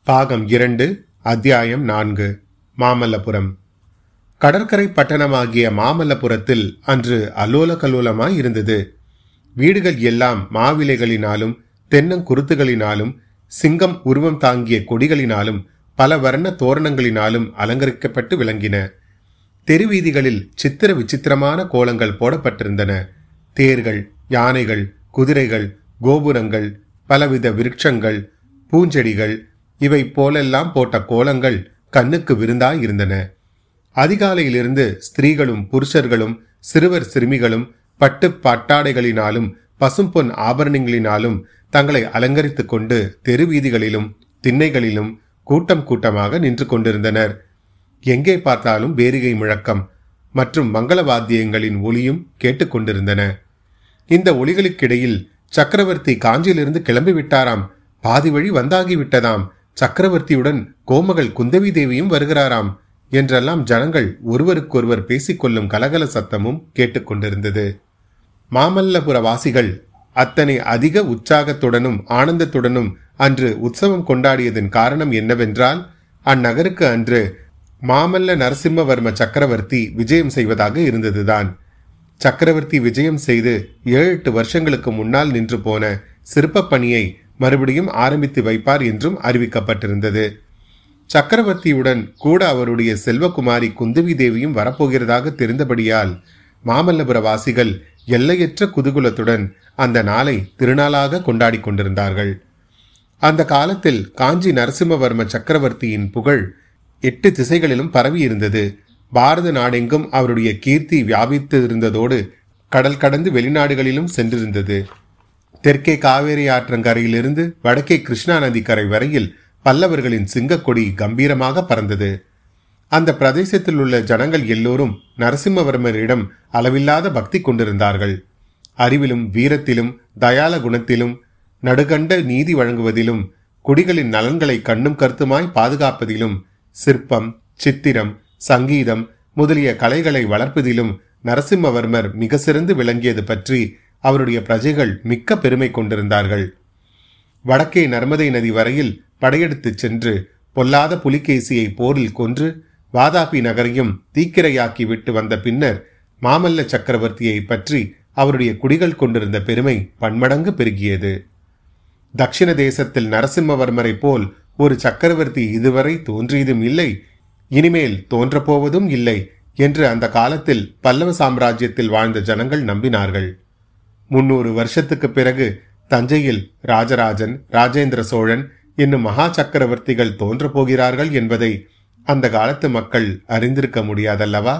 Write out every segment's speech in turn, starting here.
பாகம் இரண்டு அத்தியாயம் நான்கு மாமல்லபுரம் கடற்கரை பட்டணமாகிய மாமல்லபுரத்தில் அன்று அல்லோல கல்லோலமாய் இருந்தது வீடுகள் எல்லாம் மாவிலைகளினாலும் தென்னங்குருத்துகளினாலும் சிங்கம் உருவம் தாங்கிய கொடிகளினாலும் பல வர்ண தோரணங்களினாலும் அலங்கரிக்கப்பட்டு விளங்கின தெருவீதிகளில் சித்திர விசித்திரமான கோலங்கள் போடப்பட்டிருந்தன தேர்கள் யானைகள் குதிரைகள் கோபுரங்கள் பலவித விருட்சங்கள் பூஞ்செடிகள் இவை போலெல்லாம் போட்ட கோலங்கள் கண்ணுக்கு விருந்தாய் இருந்தன அதிகாலையிலிருந்து ஸ்திரீகளும் புருஷர்களும் சிறுவர் சிறுமிகளும் பட்டு பட்டாடைகளினாலும் பசும்பொன் ஆபரணங்களினாலும் தங்களை அலங்கரித்துக் கொண்டு தெருவீதிகளிலும் திண்ணைகளிலும் கூட்டம் கூட்டமாக நின்று கொண்டிருந்தனர் எங்கே பார்த்தாலும் பேரிகை முழக்கம் மற்றும் மங்கள வாத்தியங்களின் ஒலியும் கேட்டுக்கொண்டிருந்தன இந்த ஒலிகளுக்கிடையில் சக்கரவர்த்தி காஞ்சியிலிருந்து கிளம்பி விட்டாராம் பாதி வழி வந்தாகி விட்டதாம் சக்கரவர்த்தியுடன் கோமகள் குந்தவி தேவியும் வருகிறாராம் என்றெல்லாம் ஜனங்கள் ஒருவருக்கொருவர் பேசிக்கொள்ளும் கலகல சத்தமும் கேட்டுக்கொண்டிருந்தது மாமல்லபுர வாசிகள் அத்தனை அதிக உற்சாகத்துடனும் ஆனந்தத்துடனும் அன்று உற்சவம் கொண்டாடியதன் காரணம் என்னவென்றால் அந்நகருக்கு அன்று மாமல்ல நரசிம்மவர்ம சக்கரவர்த்தி விஜயம் செய்வதாக இருந்ததுதான் சக்கரவர்த்தி விஜயம் செய்து ஏழு எட்டு வருஷங்களுக்கு முன்னால் நின்று போன சிற்பப் பணியை மறுபடியும் ஆரம்பித்து வைப்பார் என்றும் அறிவிக்கப்பட்டிருந்தது சக்கரவர்த்தியுடன் கூட அவருடைய செல்வகுமாரி குந்தவி தேவியும் வரப்போகிறதாக தெரிந்தபடியால் மாமல்லபுர வாசிகள் எல்லையற்ற குதூகுலத்துடன் அந்த நாளை திருநாளாக கொண்டாடி கொண்டிருந்தார்கள் அந்த காலத்தில் காஞ்சி நரசிம்மவர்ம சக்கரவர்த்தியின் புகழ் எட்டு திசைகளிலும் பரவி இருந்தது பாரத நாடெங்கும் அவருடைய கீர்த்தி வியாபித்து இருந்ததோடு கடல் கடந்து வெளிநாடுகளிலும் சென்றிருந்தது தெற்கே காவேரி ஆற்றங்கரையிலிருந்து வடக்கே கிருஷ்ணா நதி கரை வரையில் பல்லவர்களின் சிங்கக்கொடி கம்பீரமாக பறந்தது அந்த பிரதேசத்தில் உள்ள ஜனங்கள் எல்லோரும் நரசிம்மவர்மரிடம் அளவில்லாத பக்தி கொண்டிருந்தார்கள் அறிவிலும் வீரத்திலும் தயால குணத்திலும் நடுகண்ட நீதி வழங்குவதிலும் குடிகளின் நலன்களை கண்ணும் கருத்துமாய் பாதுகாப்பதிலும் சிற்பம் சித்திரம் சங்கீதம் முதலிய கலைகளை வளர்ப்பதிலும் நரசிம்மவர்மர் மிக சிறந்து விளங்கியது பற்றி அவருடைய பிரஜைகள் மிக்க பெருமை கொண்டிருந்தார்கள் வடக்கே நர்மதை நதி வரையில் படையெடுத்துச் சென்று பொல்லாத புலிகேசியை போரில் கொன்று வாதாபி நகரையும் தீக்கிரையாக்கி விட்டு வந்த பின்னர் மாமல்ல சக்கரவர்த்தியை பற்றி அவருடைய குடிகள் கொண்டிருந்த பெருமை பன்மடங்கு பெருகியது தக்ஷிண தேசத்தில் நரசிம்மவர்மரை போல் ஒரு சக்கரவர்த்தி இதுவரை தோன்றியதும் இல்லை இனிமேல் தோன்றப்போவதும் இல்லை என்று அந்த காலத்தில் பல்லவ சாம்ராஜ்யத்தில் வாழ்ந்த ஜனங்கள் நம்பினார்கள் முன்னூறு வருஷத்துக்கு பிறகு தஞ்சையில் ராஜராஜன் ராஜேந்திர சோழன் என்னும் மகா சக்கரவர்த்திகள் தோன்றப் போகிறார்கள் என்பதை அந்த காலத்து மக்கள் அறிந்திருக்க முடியாதல்லவா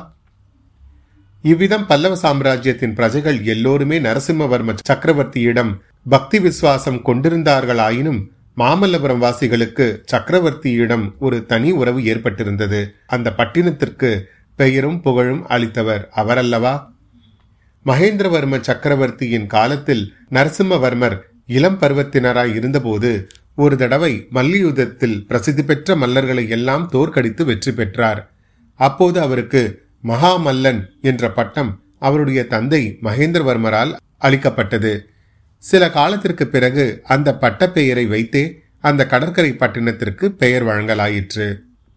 இவ்விதம் பல்லவ சாம்ராஜ்யத்தின் பிரஜைகள் எல்லோருமே நரசிம்மவர்ம சக்கரவர்த்தியிடம் பக்தி விசுவாசம் கொண்டிருந்தார்களாயினும் மாமல்லபுரம் வாசிகளுக்கு சக்கரவர்த்தியிடம் ஒரு தனி உறவு ஏற்பட்டிருந்தது அந்த பட்டினத்திற்கு பெயரும் புகழும் அளித்தவர் அவரல்லவா மகேந்திரவர்ம சக்கரவர்த்தியின் காலத்தில் நரசிம்மவர்மர் இளம் பருவத்தினராய் இருந்தபோது ஒரு தடவை மல்யுத்தத்தில் பிரசித்தி பெற்ற மல்லர்களை எல்லாம் தோற்கடித்து வெற்றி பெற்றார் அப்போது அவருக்கு மகாமல்லன் என்ற பட்டம் அவருடைய தந்தை மகேந்திரவர்மரால் அளிக்கப்பட்டது சில காலத்திற்கு பிறகு அந்த பட்டப்பெயரை வைத்தே அந்த கடற்கரை பட்டினத்திற்கு பெயர் வழங்கலாயிற்று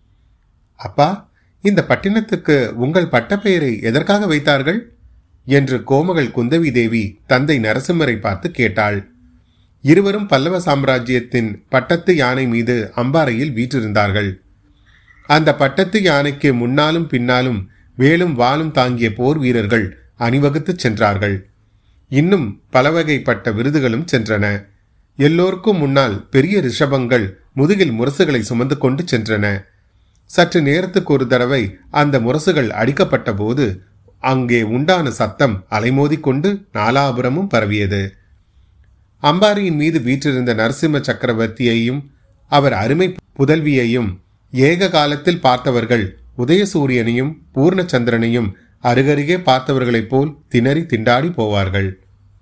அப்பா இந்த பட்டினத்துக்கு உங்கள் பட்டப்பெயரை எதற்காக வைத்தார்கள் என்று கோமகள் குந்தவி தேவி தந்தை நரசிம்மரை பார்த்து கேட்டாள் இருவரும் பல்லவ சாம்ராஜ்யத்தின் பட்டத்து யானை மீது அம்பாறையில் வீற்றிருந்தார்கள் அந்த பட்டத்து யானைக்கு முன்னாலும் பின்னாலும் வேலும் வாளும் தாங்கிய போர் வீரர்கள் அணிவகுத்துச் சென்றார்கள் இன்னும் பலவகைப்பட்ட விருதுகளும் சென்றன எல்லோருக்கும் முன்னால் பெரிய ரிஷபங்கள் முதுகில் முரசுகளை சுமந்து கொண்டு சென்றன சற்று நேரத்துக்கு ஒரு தடவை அந்த முரசுகள் அடிக்கப்பட்ட போது அங்கே உண்டான சத்தம் அலைமோதிக்கொண்டு நாலாபுரமும் பரவியது அம்பாரியின் மீது வீற்றிருந்த நரசிம்ம சக்கரவர்த்தியையும் அவர் அருமை புதல்வியையும் ஏக காலத்தில் பார்த்தவர்கள் உதயசூரியனையும் பூர்ணச்சந்திரனையும் அருகருகே பார்த்தவர்களைப் போல் திணறி திண்டாடி போவார்கள்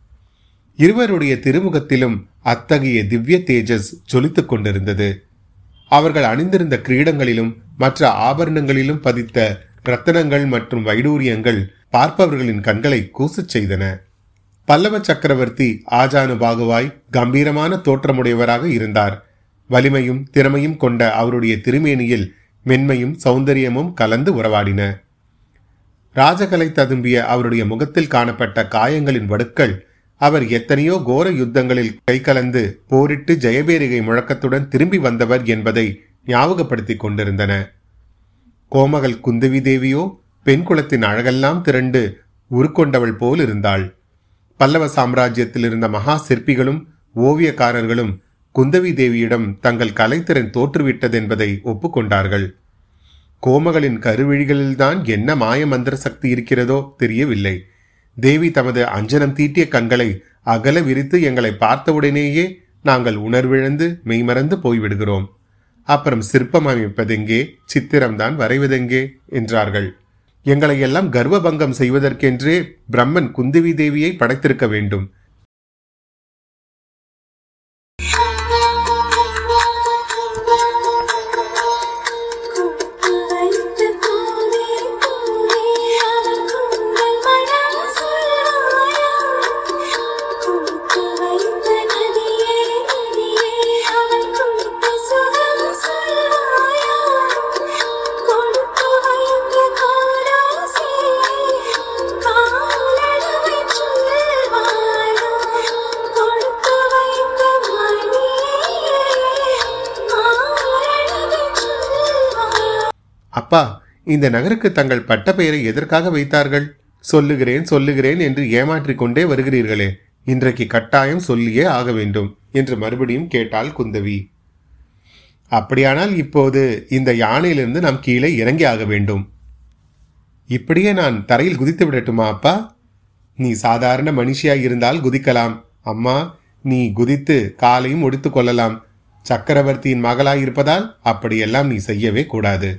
இருவருடைய திருமுகத்திலும் அத்தகைய திவ்ய தேஜஸ் ஜொலித்துக் கொண்டிருந்தது அவர்கள் அணிந்திருந்த கிரீடங்களிலும் மற்ற ஆபரணங்களிலும் பதித்த ரத்தனங்கள் மற்றும் வைடூரியங்கள் பார்ப்பவர்களின் கண்களை கூசச் செய்தன பல்லவ சக்கரவர்த்தி ஆஜானு பாகுவாய் கம்பீரமான தோற்றமுடையவராக இருந்தார் வலிமையும் திறமையும் கொண்ட அவருடைய திருமேனியில் மென்மையும் சௌந்தரியமும் கலந்து உறவாடின ராஜகலை ததும்பிய அவருடைய முகத்தில் காணப்பட்ட காயங்களின் வடுக்கள் அவர் எத்தனையோ கோர யுத்தங்களில் கைகலந்து போரிட்டு ஜெயபேரிகை முழக்கத்துடன் திரும்பி வந்தவர் என்பதை ஞாபகப்படுத்திக் கொண்டிருந்தன கோமகள் குந்தவி தேவியோ பெண் குலத்தின் அழகெல்லாம் திரண்டு உருக்கொண்டவள் போல் இருந்தாள் பல்லவ சாம்ராஜ்யத்தில் இருந்த மகா சிற்பிகளும் ஓவியக்காரர்களும் குந்தவி தேவியிடம் தங்கள் கலைத்திறன் தோற்றுவிட்டதென்பதை ஒப்புக்கொண்டார்கள் கோமகளின் கருவிழிகளில்தான் என்ன மாய மந்திர சக்தி இருக்கிறதோ தெரியவில்லை தேவி தமது அஞ்சனம் தீட்டிய கண்களை அகல விரித்து எங்களை பார்த்தவுடனேயே நாங்கள் உணர்விழந்து மெய்மறந்து போய்விடுகிறோம் அப்புறம் சிற்பம் அமைப்பதெங்கே சித்திரம்தான் வரைவதெங்கே என்றார்கள் எங்களை எல்லாம் கர்வபங்கம் செய்வதற்கென்றே பிரம்மன் குந்தவி தேவியை படைத்திருக்க வேண்டும் அப்பா இந்த நகருக்கு தங்கள் பட்ட பெயரை எதற்காக வைத்தார்கள் சொல்லுகிறேன் சொல்லுகிறேன் என்று ஏமாற்றிக் கொண்டே வருகிறீர்களே இன்றைக்கு கட்டாயம் சொல்லியே ஆக வேண்டும் என்று மறுபடியும் கேட்டாள் குந்தவி அப்படியானால் இப்போது இந்த யானையிலிருந்து நாம் கீழே இறங்கி ஆக வேண்டும் இப்படியே நான் தரையில் குதித்து விடட்டுமா அப்பா நீ சாதாரண மனுஷியாய் இருந்தால் குதிக்கலாம் அம்மா நீ குதித்து காலையும் ஒடித்துக் கொள்ளலாம் சக்கரவர்த்தியின் மகளாய் இருப்பதால் அப்படியெல்லாம் நீ செய்யவே கூடாது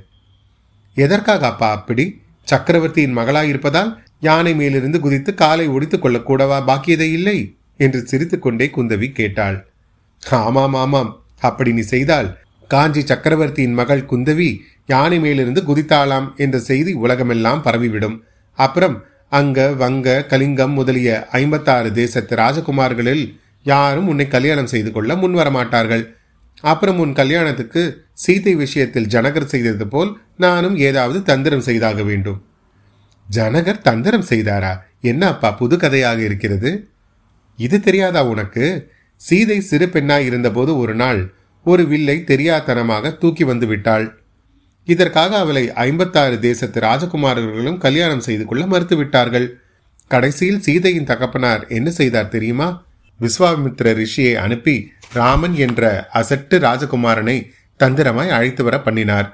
எதற்காக அப்பா அப்படி சக்கரவர்த்தியின் மகளாயிருப்பதால் யானை மேலிருந்து குதித்து காலை ஒடித்துக் கொள்ளக்கூடவா பாக்கியதை இல்லை என்று சிரித்துக்கொண்டே குந்தவி கேட்டாள் ஆமாம் ஆமாம் அப்படி நீ செய்தால் காஞ்சி சக்கரவர்த்தியின் மகள் குந்தவி யானை மேலிருந்து குதித்தாளாம் என்ற செய்தி உலகமெல்லாம் பரவிவிடும் அப்புறம் அங்க வங்க கலிங்கம் முதலிய ஐம்பத்தாறு தேசத்து ராஜகுமார்களில் யாரும் உன்னை கல்யாணம் செய்து கொள்ள முன்வர மாட்டார்கள் அப்புறம் உன் கல்யாணத்துக்கு சீதை விஷயத்தில் ஜனகர் செய்தது போல் நானும் ஏதாவது தந்திரம் செய்தாக வேண்டும் ஜனகர் தந்திரம் செய்தாரா என்ன அப்பா புது கதையாக இருக்கிறது இது தெரியாதா உனக்கு சீதை சிறு பெண்ணாய் இருந்தபோது ஒரு நாள் ஒரு வில்லை தெரியாதனமாக தூக்கி வந்து விட்டாள் இதற்காக அவளை ஐம்பத்தாறு தேசத்து ராஜகுமாரர்களும் கல்யாணம் செய்து கொள்ள மறுத்து விட்டார்கள் கடைசியில் சீதையின் தகப்பனார் என்ன செய்தார் தெரியுமா விஸ்வாமித்ர ரிஷியை அனுப்பி ராமன் என்ற அசட்டு ராஜகுமாரனை தந்திரமாய் அழைத்து வர பண்ணினார்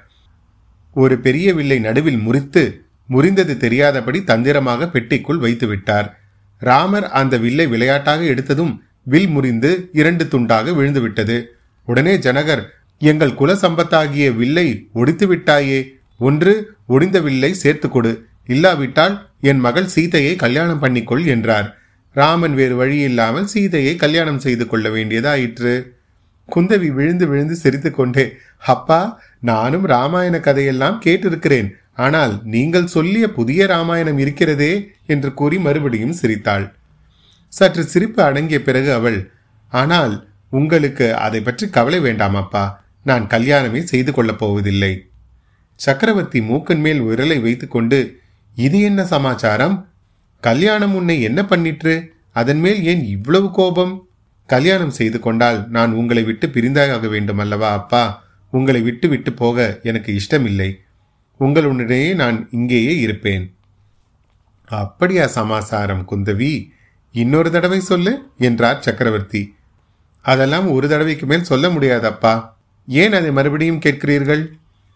ஒரு பெரிய வில்லை நடுவில் முறித்து முறிந்தது தெரியாதபடி தந்திரமாக பெட்டிக்குள் வைத்து விட்டார் ராமர் அந்த வில்லை விளையாட்டாக எடுத்ததும் வில் முறிந்து இரண்டு துண்டாக விழுந்து விட்டது உடனே ஜனகர் எங்கள் குல சம்பத்தாகிய வில்லை ஒடித்து விட்டாயே ஒன்று ஒடிந்த வில்லை சேர்த்து கொடு இல்லாவிட்டால் என் மகள் சீதையை கல்யாணம் பண்ணிக்கொள் என்றார் ராமன் வேறு வழி இல்லாமல் சீதையை கல்யாணம் செய்து கொள்ள வேண்டியதாயிற்று குந்தவி விழுந்து விழுந்து சிரித்துக்கொண்டே அப்பா நானும் ராமாயண கதையெல்லாம் கேட்டிருக்கிறேன் ஆனால் நீங்கள் சொல்லிய புதிய ராமாயணம் இருக்கிறதே என்று கூறி மறுபடியும் சிரித்தாள் சற்று சிரிப்பு அடங்கிய பிறகு அவள் ஆனால் உங்களுக்கு அதை பற்றி கவலை வேண்டாம் அப்பா நான் கல்யாணமே செய்து கொள்ளப் போவதில்லை சக்கரவர்த்தி மூக்கன் மேல் விரலை வைத்துக்கொண்டு இது என்ன சமாச்சாரம் கல்யாணம் உன்னை என்ன பண்ணிற்று அதன் மேல் ஏன் இவ்வளவு கோபம் கல்யாணம் செய்து கொண்டால் நான் உங்களை விட்டு பிரிந்தாக வேண்டும் அல்லவா அப்பா உங்களை விட்டு விட்டு போக எனக்கு இஷ்டமில்லை உங்களுடனே நான் இங்கேயே இருப்பேன் அப்படியா சமாசாரம் குந்தவி இன்னொரு தடவை சொல்லு என்றார் சக்கரவர்த்தி அதெல்லாம் ஒரு தடவைக்கு மேல் சொல்ல முடியாதப்பா ஏன் அதை மறுபடியும் கேட்கிறீர்கள்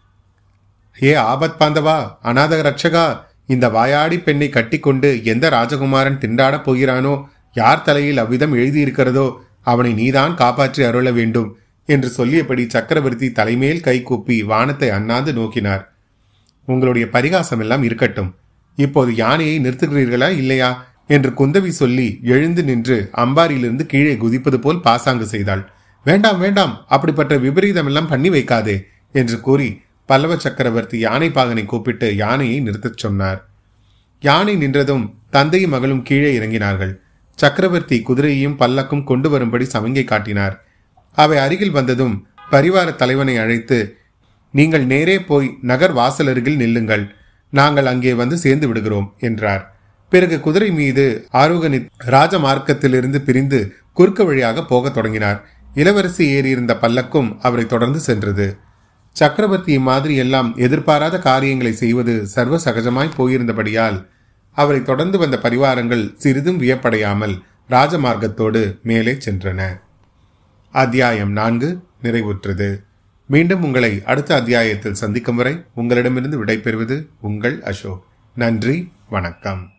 ஏ ஆபத் பாந்தவா அநாத ரட்சகா இந்த வாயாடி பெண்ணை கட்டிக்கொண்டு எந்த ராஜகுமாரன் திண்டாடப் போகிறானோ யார் தலையில் அவ்விதம் எழுதியிருக்கிறதோ அவனை நீதான் காப்பாற்றி அருள வேண்டும் என்று சொல்லியபடி சக்கரவர்த்தி தலைமேல் கை கூப்பி வானத்தை அண்ணாந்து நோக்கினார் உங்களுடைய பரிகாசம் எல்லாம் இருக்கட்டும் இப்போது யானையை நிறுத்துகிறீர்களா இல்லையா என்று குந்தவி சொல்லி எழுந்து நின்று அம்பாரியிலிருந்து கீழே குதிப்பது போல் பாசாங்கு செய்தாள் வேண்டாம் வேண்டாம் அப்படிப்பட்ட விபரீதம் எல்லாம் பண்ணி வைக்காதே என்று கூறி பல்லவ சக்கரவர்த்தி யானை பாகனை கூப்பிட்டு யானையை நிறுத்தச் சொன்னார் யானை நின்றதும் தந்தையும் மகளும் கீழே இறங்கினார்கள் சக்கரவர்த்தி குதிரையையும் பல்லக்கும் கொண்டு வரும்படி சமிங்கை காட்டினார் அவை அருகில் வந்ததும் பரிவார தலைவனை அழைத்து நீங்கள் நேரே போய் நகர் வாசல் அருகில் நில்லுங்கள் நாங்கள் அங்கே வந்து சேர்ந்து விடுகிறோம் என்றார் பிறகு குதிரை மீது ஆரோகணி ராஜமார்க்கத்திலிருந்து பிரிந்து குறுக்கு வழியாக போகத் தொடங்கினார் இளவரசி ஏறியிருந்த பல்லக்கும் அவரை தொடர்ந்து சென்றது சக்கரவர்த்தி இம்மாதிரி எல்லாம் எதிர்பாராத காரியங்களை செய்வது சர்வ சகஜமாய் போயிருந்தபடியால் அவரை தொடர்ந்து வந்த பரிவாரங்கள் சிறிதும் வியப்படையாமல் ராஜமார்க்கத்தோடு மேலே சென்றன அத்தியாயம் நான்கு நிறைவுற்றது மீண்டும் உங்களை அடுத்த அத்தியாயத்தில் சந்திக்கும் வரை உங்களிடமிருந்து விடைபெறுவது உங்கள் அசோக் நன்றி வணக்கம்